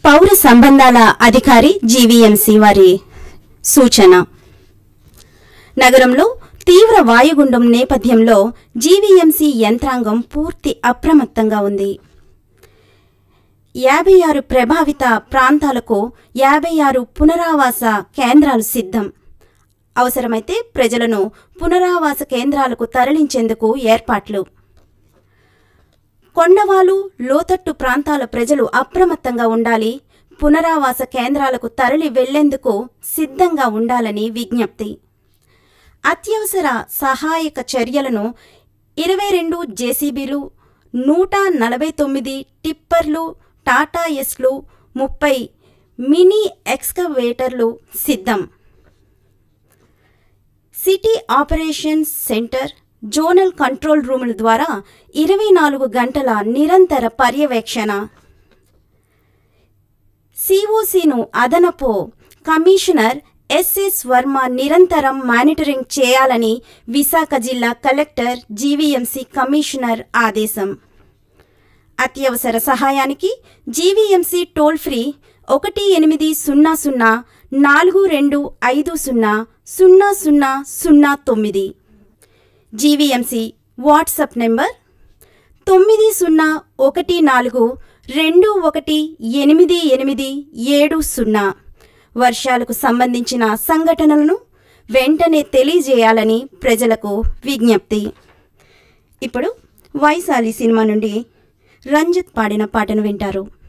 పౌర సంబంధాల అధికారి జీవీఎంసీ వారి సూచన నగరంలో తీవ్ర వాయుగుండం నేపథ్యంలో జీవీఎంసీ యంత్రాంగం పూర్తి అప్రమత్తంగా ఉంది యాభై ఆరు ప్రభావిత ప్రాంతాలకు యాభై ఆరు పునరావాస కేంద్రాలు సిద్ధం అవసరమైతే ప్రజలను పునరావాస కేంద్రాలకు తరలించేందుకు ఏర్పాట్లు కొండవాలు లోతట్టు ప్రాంతాల ప్రజలు అప్రమత్తంగా ఉండాలి పునరావాస కేంద్రాలకు తరలి వెళ్లేందుకు సిద్ధంగా ఉండాలని విజ్ఞప్తి అత్యవసర సహాయక చర్యలను ఇరవై రెండు జేసీబీలు నూట నలభై తొమ్మిది టిప్పర్లు టాటా ఎస్లు ముప్పై మినీ ఎక్స్కవేటర్లు సిద్ధం city operations centre zonal control రూముల ద్వారా ఇరవై నాలుగు గంటల నిరంతర పర్యవేక్షణ సిఓసిను అదనపు కమిషనర్ ఎస్ఎస్ వర్మ నిరంతరం మానిటరింగ్ చేయాలని విశాఖ జిల్లా కలెక్టర్ జీవీఎంసీ కమిషనర్ ఆదేశం అత్యవసర సహాయానికి జీవీఎంసీ టోల్ ఫ్రీ ఒకటి ఎనిమిది సున్నా సున్నా నాలుగు రెండు ఐదు సున్నా సున్నా సున్నా సున్నా తొమ్మిది జీవీఎంసీ వాట్సాప్ నెంబర్ తొమ్మిది సున్నా ఒకటి నాలుగు రెండు ఒకటి ఎనిమిది ఎనిమిది ఏడు సున్నా వర్షాలకు సంబంధించిన సంఘటనలను వెంటనే తెలియజేయాలని ప్రజలకు విజ్ఞప్తి ఇప్పుడు వైశాలి సినిమా నుండి రంజిత్ పాడిన పాటను వింటారు